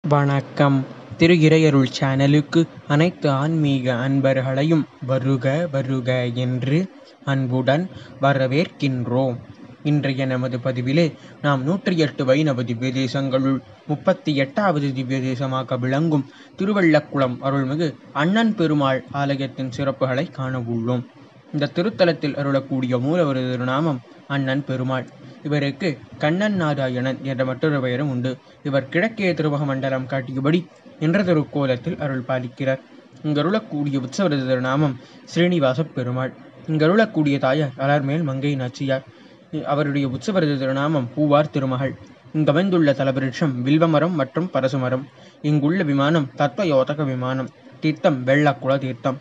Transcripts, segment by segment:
வணக்கம் திரு இறையருள் சேனலுக்கு அனைத்து ஆன்மீக அன்பர்களையும் வருக வருக என்று அன்புடன் வரவேற்கின்றோம் இன்றைய நமது பதிவிலே நாம் நூற்றி எட்டு வைணவ திவ்ய தேசங்களுள் முப்பத்தி எட்டாவது திவ்ய தேசமாக விளங்கும் திருவள்ளக்குளம் அருள்மிகு அண்ணன் பெருமாள் ஆலயத்தின் சிறப்புகளை காண உள்ளோம் இந்த திருத்தலத்தில் அருளக்கூடிய மூலவரது திருநாமம் அண்ணன் பெருமாள் இவருக்கு கண்ணன் நாராயணன் என்ற மற்றொரு பெயரும் உண்டு இவர் கிழக்கே திருவக மண்டலம் காட்டியபடி என்ற திருக்கோலத்தில் அருள் பாலிக்கிறார் இங்கருளக்கூடிய உற்சவரது திருநாமம் ஸ்ரீனிவாச பெருமாள் இங்கருளக்கூடிய தாயார் அலர்மேல் மங்கை நாச்சியார் அவருடைய உற்சவரது திருநாமம் பூவார் திருமகள் இங்கமைந்துள்ள தலபிருட்சம் வில்வமரம் மற்றும் பரசுமரம் இங்குள்ள விமானம் தத்வயோதக விமானம் தீர்த்தம் வெள்ளக்குள தீர்த்தம்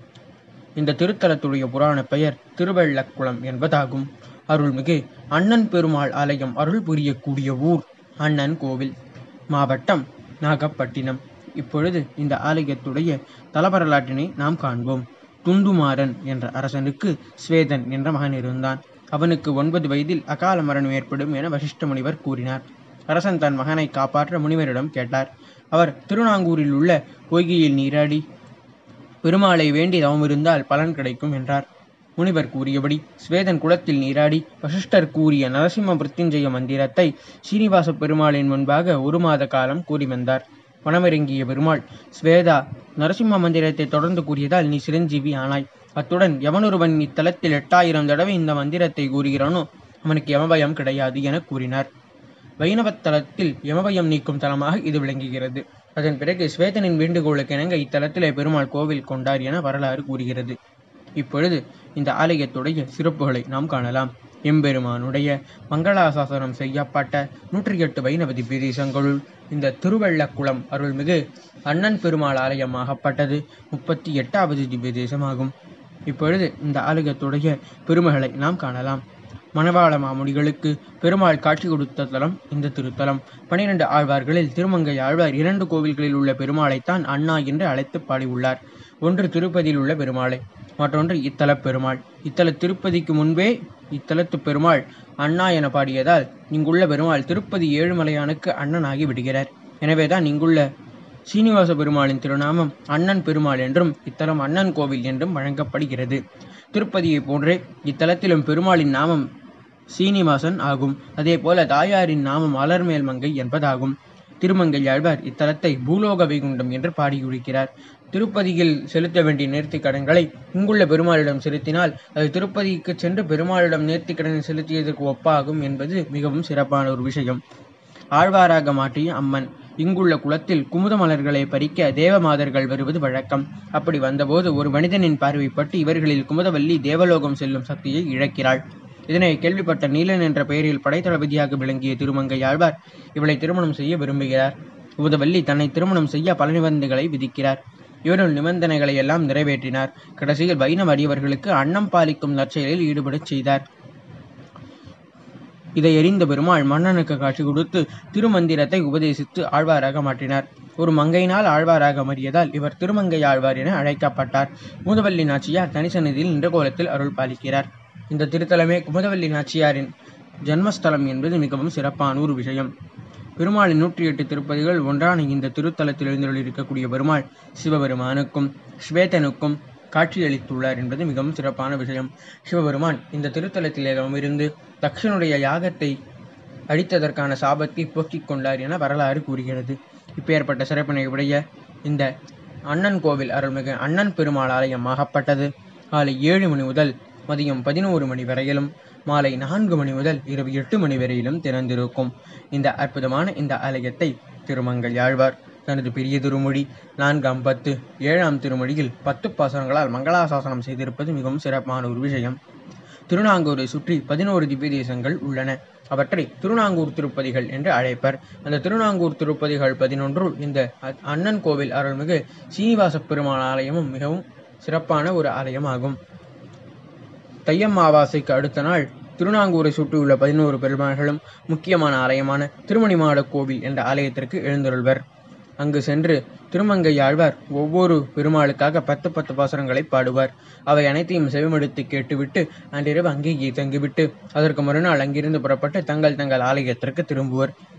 இந்த திருத்தலத்துடைய புராண பெயர் திருவெள்ளக்குளம் என்பதாகும் அருள்மிகு அண்ணன் பெருமாள் ஆலயம் அருள் புரியக்கூடிய ஊர் அண்ணன் கோவில் மாவட்டம் நாகப்பட்டினம் இப்பொழுது இந்த ஆலயத்துடைய தலவரலாற்றினை நாம் காண்போம் துந்துமாறன் என்ற அரசனுக்கு ஸ்வேதன் என்ற மகன் இருந்தான் அவனுக்கு ஒன்பது வயதில் அகால மரணம் ஏற்படும் என வசிஷ்ட முனிவர் கூறினார் அரசன் தன் மகனை காப்பாற்ற முனிவரிடம் கேட்டார் அவர் திருநாங்கூரில் உள்ள பொய்கையில் நீராடி பெருமாளை வேண்டி தவமிருந்தால் பலன் கிடைக்கும் என்றார் முனிவர் கூறியபடி ஸ்வேதன் குளத்தில் நீராடி வசிஷ்டர் கூறிய நரசிம்ம பிருத்யுஞ்சய மந்திரத்தை சீனிவாச பெருமாளின் முன்பாக ஒரு மாத காலம் கூறி வந்தார் வனமிறங்கிய பெருமாள் ஸ்வேதா நரசிம்ம மந்திரத்தை தொடர்ந்து கூறியதால் நீ சிரஞ்சீவி ஆனாய் அத்துடன் எவனொருவன் இத்தலத்தில் எட்டாயிரம் தடவை இந்த மந்திரத்தை கூறுகிறானோ அவனுக்கு யமபயம் கிடையாது என கூறினார் வைணவத்தலத்தில் யமபயம் நீக்கும் தலமாக இது விளங்குகிறது அதன் பிறகு ஸ்வேதனின் வேண்டுகோளுக்கு இணங்க இத்தலத்திலே பெருமாள் கோவில் கொண்டார் என வரலாறு கூறுகிறது இப்பொழுது இந்த ஆலயத்துடைய சிறப்புகளை நாம் காணலாம் எம்பெருமானுடைய மங்களாசாசனம் செய்யப்பட்ட நூற்றி எட்டு வைணவ திவ்யதேசங்களுள் இந்த திருவள்ளக்குளம் அருள்மிகு அண்ணன் பெருமாள் ஆலயமாகப்பட்டது முப்பத்தி எட்டாவது திவ்ய தேசமாகும் இப்பொழுது இந்த ஆலயத்துடைய பெருமைகளை நாம் காணலாம் மணவாள மாமுனிகளுக்கு பெருமாள் காட்சி கொடுத்த தலம் இந்த திருத்தலம் பனிரெண்டு ஆழ்வார்களில் திருமங்கை ஆழ்வார் இரண்டு கோவில்களில் உள்ள பெருமாளைத்தான் அண்ணா என்று அழைத்து பாடியுள்ளார் ஒன்று திருப்பதியில் உள்ள பெருமாளை மற்றொன்று இத்தல பெருமாள் இத்தல திருப்பதிக்கு முன்பே இத்தலத்து பெருமாள் அண்ணா என பாடியதால் இங்குள்ள பெருமாள் திருப்பதி ஏழுமலையானுக்கு அண்ணனாகி விடுகிறார் எனவேதான் இங்குள்ள சீனிவாச பெருமாளின் திருநாமம் அண்ணன் பெருமாள் என்றும் இத்தலம் அண்ணன் கோவில் என்றும் வழங்கப்படுகிறது திருப்பதியை போன்றே இத்தலத்திலும் பெருமாளின் நாமம் சீனிவாசன் ஆகும் அதே போல தாயாரின் நாமம் அலர்மேல் மங்கை என்பதாகும் திருமங்கை ஆழ்வார் இத்தலத்தை பூலோக வைகுண்டம் என்று பாடியுடிக்கிறார் திருப்பதியில் செலுத்த வேண்டிய நேர்த்தி கடன்களை இங்குள்ள பெருமாளிடம் செலுத்தினால் அது திருப்பதிக்கு சென்று பெருமாளிடம் நேர்த்தி கடனை செலுத்தியதற்கு ஒப்பாகும் என்பது மிகவும் சிறப்பான ஒரு விஷயம் ஆழ்வாராக மாற்றிய அம்மன் இங்குள்ள குளத்தில் குமுத மலர்களை பறிக்க தேவமாதர்கள் வருவது வழக்கம் அப்படி வந்தபோது ஒரு மனிதனின் பார்வைப்பட்டு இவர்களில் குமுதவல்லி தேவலோகம் செல்லும் சக்தியை இழக்கிறாள் இதனை கேள்விப்பட்ட நீலன் என்ற பெயரில் படைத்தளபதியாக விளங்கிய திருமங்கை ஆழ்வார் இவளை திருமணம் செய்ய விரும்புகிறார் குமுதவல்லி தன்னை திருமணம் செய்ய பல நிபந்தனைகளை விதிக்கிறார் இவருள் நிபந்தனைகளை எல்லாம் நிறைவேற்றினார் கடைசியில் வைணவ அடியவர்களுக்கு அன்னம் பாலிக்கும் நற்செயலில் ஈடுபடச் செய்தார் இதை எறிந்த பெருமாள் மன்னனுக்கு காட்சி கொடுத்து திருமந்திரத்தை உபதேசித்து ஆழ்வாராக மாற்றினார் ஒரு மங்கையினால் ஆழ்வாராக மாறியதால் இவர் திருமங்கை ஆழ்வார் என அழைக்கப்பட்டார் முதுவல்லி நாச்சியார் தனிசன்னதியில் நின்ற கோலத்தில் அருள் பாலிக்கிறார் இந்த திருத்தலமே குமுதவல்லி நாச்சியாரின் ஜன்மஸ்தலம் என்பது மிகவும் சிறப்பான ஒரு விஷயம் பெருமாளின் நூற்றி எட்டு திருப்பதிகள் ஒன்றான இந்த திருத்தலத்தில் எழுந்தருளிருக்கக்கூடிய பெருமாள் சிவபெருமானுக்கும் ஸ்வேதனுக்கும் காட்சியளித்துள்ளார் என்பது மிகவும் சிறப்பான விஷயம் சிவபெருமான் இந்த திருத்தலத்திலேயும் இருந்து தக்ஷனுடைய யாகத்தை அழித்ததற்கான சாபத்தை போக்கிக் கொண்டார் என வரலாறு கூறுகிறது இப்பேற்பட்ட சிறப்பினை உடைய இந்த அண்ணன் கோவில் அருள்மிகு அண்ணன் பெருமாள் ஆலயம் ஆகப்பட்டது காலை ஏழு மணி முதல் மதியம் பதினோரு மணி வரையிலும் மாலை நான்கு மணி முதல் இரவு எட்டு மணி வரையிலும் திறந்திருக்கும் இந்த அற்புதமான இந்த ஆலயத்தை திருமங்கல் யாழ்வார் தனது பெரிய திருமொழி நான்காம் பத்து ஏழாம் திருமொழியில் பத்து பாசனங்களால் மங்களாசாசனம் செய்திருப்பது மிகவும் சிறப்பான ஒரு விஷயம் திருநாங்கூரை சுற்றி பதினோரு திவ்ய தேசங்கள் உள்ளன அவற்றை திருநாங்கூர் திருப்பதிகள் என்று அழைப்பர் அந்த திருநாங்கூர் திருப்பதிகள் பதினொன்றுள் இந்த அண்ணன் கோவில் அருள்மிகு சீனிவாச பெருமாள் ஆலயமும் மிகவும் சிறப்பான ஒரு ஆலயமாகும் தையம்மாவாசைக்கு அடுத்த நாள் திருநாங்கூரை சுற்றியுள்ள பதினோரு பெருமாள்களும் முக்கியமான ஆலயமான திருமணிமாட கோவில் என்ற ஆலயத்திற்கு எழுந்தருள்வர் அங்கு சென்று திருமங்கை ஆழ்வார் ஒவ்வொரு பெருமாளுக்காக பத்து பத்து பாசனங்களை பாடுவார் அவை அனைத்தையும் செவிமடுத்து கேட்டுவிட்டு அன்றிரவு அங்கேயே தங்கிவிட்டு அதற்கு மறுநாள் அங்கிருந்து புறப்பட்டு தங்கள் தங்கள் ஆலயத்திற்கு திரும்புவர்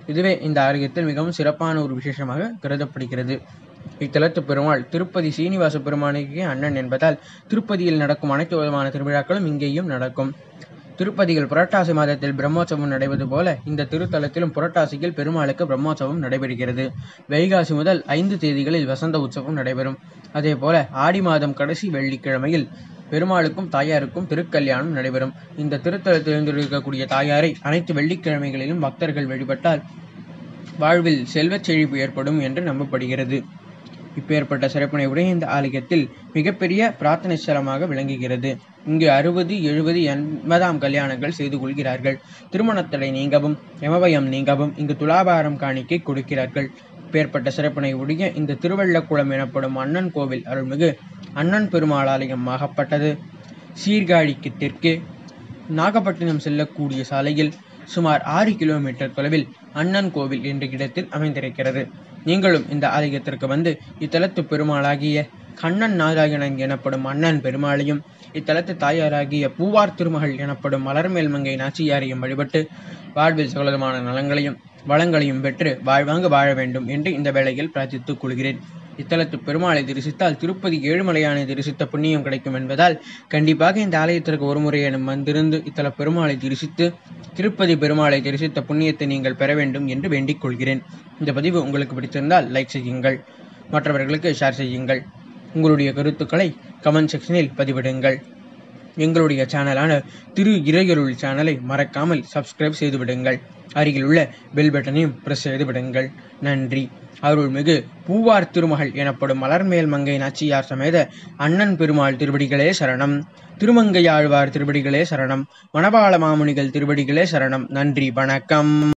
இதுவே இந்த ஆலயத்தில் மிகவும் சிறப்பான ஒரு விசேஷமாக கருதப்படுகிறது இத்தலத்து பெருமாள் திருப்பதி சீனிவாச பெருமானுக்கு அண்ணன் என்பதால் திருப்பதியில் நடக்கும் அனைத்து விதமான திருவிழாக்களும் இங்கேயும் நடக்கும் திருப்பதியில் புரட்டாசி மாதத்தில் பிரம்மோற்சவம் நடைபெறுவது போல இந்த திருத்தலத்திலும் புரட்டாசியில் பெருமாளுக்கு பிரம்மோற்சவம் நடைபெறுகிறது வைகாசி முதல் ஐந்து தேதிகளில் வசந்த உற்சவம் நடைபெறும் அதே போல ஆடி மாதம் கடைசி வெள்ளிக்கிழமையில் பெருமாளுக்கும் தாயாருக்கும் திருக்கல்யாணம் நடைபெறும் இந்த திருத்தலத்தில் இருக்கக்கூடிய தாயாரை அனைத்து வெள்ளிக்கிழமைகளிலும் பக்தர்கள் வழிபட்டால் வாழ்வில் செல்வச் செழிப்பு ஏற்படும் என்று நம்பப்படுகிறது இப்பேற்பட்ட சிறப்பினை உடைய இந்த ஆலயத்தில் மிகப்பெரிய பிரார்த்தனை ஸ்தலமாக விளங்குகிறது இங்கு அறுபது எழுபது எண்பதாம் கல்யாணங்கள் செய்து கொள்கிறார்கள் திருமணத்தடை நீங்கவும் யமபயம் நீங்கவும் இங்கு துலாபாரம் காணிக்கை கொடுக்கிறார்கள் இப்பேற்பட்ட சிறப்பினை உடைய இந்த திருவள்ளக்குளம் எனப்படும் அண்ணன் கோவில் அருள்மிகு அண்ணன் பெருமாள் ஆலயம் ஆகப்பட்டது சீர்காழிக்கு தெற்கே நாகப்பட்டினம் செல்லக்கூடிய சாலையில் சுமார் ஆறு கிலோமீட்டர் தொலைவில் அண்ணன் கோவில் என்ற இடத்தில் அமைந்திருக்கிறது நீங்களும் இந்த ஆலயத்திற்கு வந்து இத்தலத்து பெருமாளாகிய கண்ணன் நாராயணன் எனப்படும் அண்ணன் பெருமாளையும் இத்தலத்து தாயாராகிய பூவார் திருமகள் எனப்படும் மலர்மேல் மங்கை நாச்சியாரையும் வழிபட்டு வாழ்வில் சகலமான நலங்களையும் வளங்களையும் பெற்று வாழ்வாங்க வாழ வேண்டும் என்று இந்த வேளையில் பிரார்த்தித்துக் கொள்கிறேன் இத்தலத்து பெருமாளை தரிசித்தால் திருப்பதி ஏழுமலையானை தரிசித்த புண்ணியம் கிடைக்கும் என்பதால் கண்டிப்பாக இந்த ஆலயத்திற்கு ஒரு முறையேனும் வந்திருந்து இத்தல பெருமாளை தரிசித்து திருப்பதி பெருமாளை தரிசித்த புண்ணியத்தை நீங்கள் பெற வேண்டும் என்று வேண்டிக் கொள்கிறேன் இந்த பதிவு உங்களுக்கு பிடித்திருந்தால் லைக் செய்யுங்கள் மற்றவர்களுக்கு ஷேர் செய்யுங்கள் உங்களுடைய கருத்துக்களை கமெண்ட் செக்ஷனில் பதிவிடுங்கள் எங்களுடைய சேனலான திரு இறையருள் சேனலை மறக்காமல் சப்ஸ்கிரைப் செய்து விடுங்கள் அருகில் உள்ள பெல் பட்டனையும் பிரஸ் செய்து விடுங்கள் நன்றி அருள்மிகு பூவார் திருமகள் எனப்படும் மலர்மேல் மங்கை நாச்சியார் சமேத அண்ணன் பெருமாள் திருவடிகளே சரணம் திருமங்கையாழ்வார் திருவடிகளே சரணம் மணவாள மாமுனிகள் திருவடிகளே சரணம் நன்றி வணக்கம்